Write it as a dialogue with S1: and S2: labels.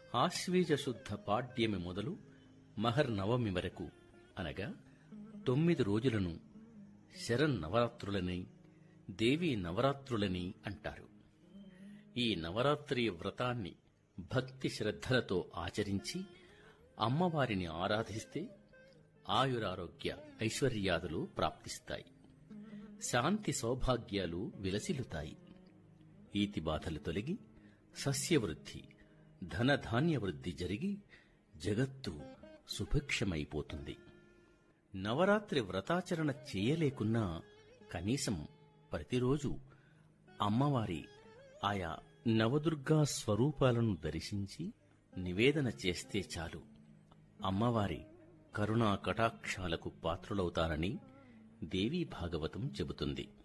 S1: ఆశ్వీజ శుద్ధ పాడ్యమి మొదలు మహర్ నవమి వరకు అనగా తొమ్మిది రోజులను శరన్నవరాత్రులని దేవీ నవరాత్రులని అంటారు ఈ నవరాత్రి వ్రతాన్ని భక్తి శ్రద్ధలతో ఆచరించి అమ్మవారిని ఆరాధిస్తే ఆయురారోగ్య ఐశ్వర్యాదులు ప్రాప్తిస్తాయి శాంతి సౌభాగ్యాలు విలసిల్లుతాయి ఈతి బాధలు తొలగి సస్యవృద్ధి ధనధాన్య వృద్ధి జరిగి జగత్తు సుభిక్షమైపోతుంది నవరాత్రి వ్రతాచరణ చేయలేకున్నా కనీసం ప్రతిరోజు అమ్మవారి ఆయా నవదుర్గా స్వరూపాలను దర్శించి నివేదన చేస్తే చాలు అమ్మవారి కరుణా కటాక్షాలకు పాత్రులవుతారని దేవీ భాగవతం చెబుతుంది